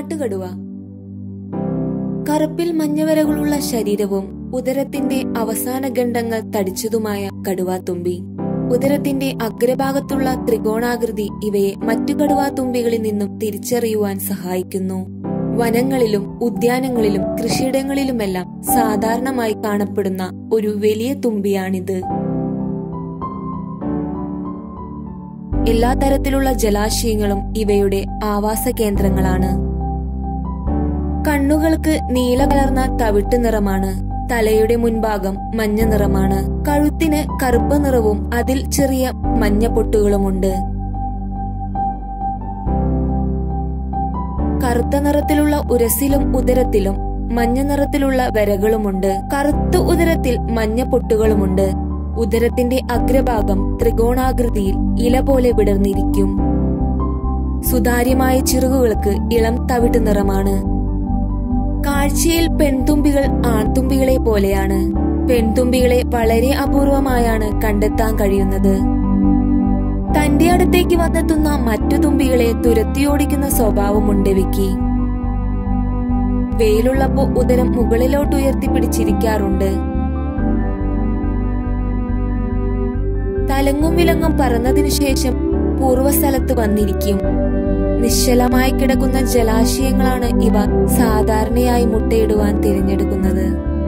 കാട്ടുകടുവ കറുപ്പിൽ മഞ്ഞവരകളുള്ള ശരീരവും ഉദരത്തിന്റെ അവസാന ഖണ്ഡങ്ങൾ തടിച്ചതുമായ കടുവാത്തുമ്പി ഉദരത്തിന്റെ അഗ്രഭാഗത്തുള്ള ത്രികോണാകൃതി ഇവയെ മറ്റു കടുവാത്തുമ്പികളിൽ നിന്നും തിരിച്ചറിയുവാൻ സഹായിക്കുന്നു വനങ്ങളിലും ഉദ്യാനങ്ങളിലും കൃഷിയിടങ്ങളിലുമെല്ലാം സാധാരണമായി കാണപ്പെടുന്ന ഒരു വലിയ തുമ്പിയാണിത് എല്ലാ തരത്തിലുള്ള ജലാശയങ്ങളും ഇവയുടെ ആവാസ കേന്ദ്രങ്ങളാണ് കണ്ണുകൾക്ക് നീല കലർന്ന തവിട്ട് നിറമാണ് തലയുടെ മുൻഭാഗം മഞ്ഞ നിറമാണ് കഴുത്തിന് കറുപ്പ് നിറവും അതിൽ ചെറിയ മഞ്ഞ പൊട്ടുകളുമുണ്ട് കറുത്ത നിറത്തിലുള്ള ഉരസിലും ഉദരത്തിലും മഞ്ഞ നിറത്തിലുള്ള വരകളുമുണ്ട് കറുത്ത ഉദരത്തിൽ മഞ്ഞ പൊട്ടുകളുമുണ്ട് ഉദരത്തിന്റെ അഗ്രഭാഗം ത്രികോണാകൃതിയിൽ ഇല പോലെ വിടർന്നിരിക്കും സുതാര്യമായ ചിറകുകൾക്ക് ഇളം തവിട്ട് നിറമാണ് കാഴ്ചയിൽ പെൺതുമ്പികൾ ആൺതുമ്പികളെ പോലെയാണ് പെൺതുമ്പികളെ വളരെ അപൂർവമായാണ് കണ്ടെത്താൻ കഴിയുന്നത് തന്റെ അടുത്തേക്ക് വന്നെത്തുന്ന മറ്റു തുമ്പികളെ തുരത്തിയോടിക്കുന്ന സ്വഭാവമുണ്ട് വിക്കി വെയിലുള്ളപ്പോ ഉദരം മുകളിലോട്ട് ഉയർത്തിപ്പിടിച്ചിരിക്കാറുണ്ട് തലങ്ങും വിലങ്ങും പറന്നതിനു ശേഷം പൂർവ്വസ്ഥലത്ത് വന്നിരിക്കും നിശ്ചലമായി കിടക്കുന്ന ജലാശയങ്ങളാണ് ഇവ സാധാരണയായി മുട്ടയിടുവാൻ തിരഞ്ഞെടുക്കുന്നത്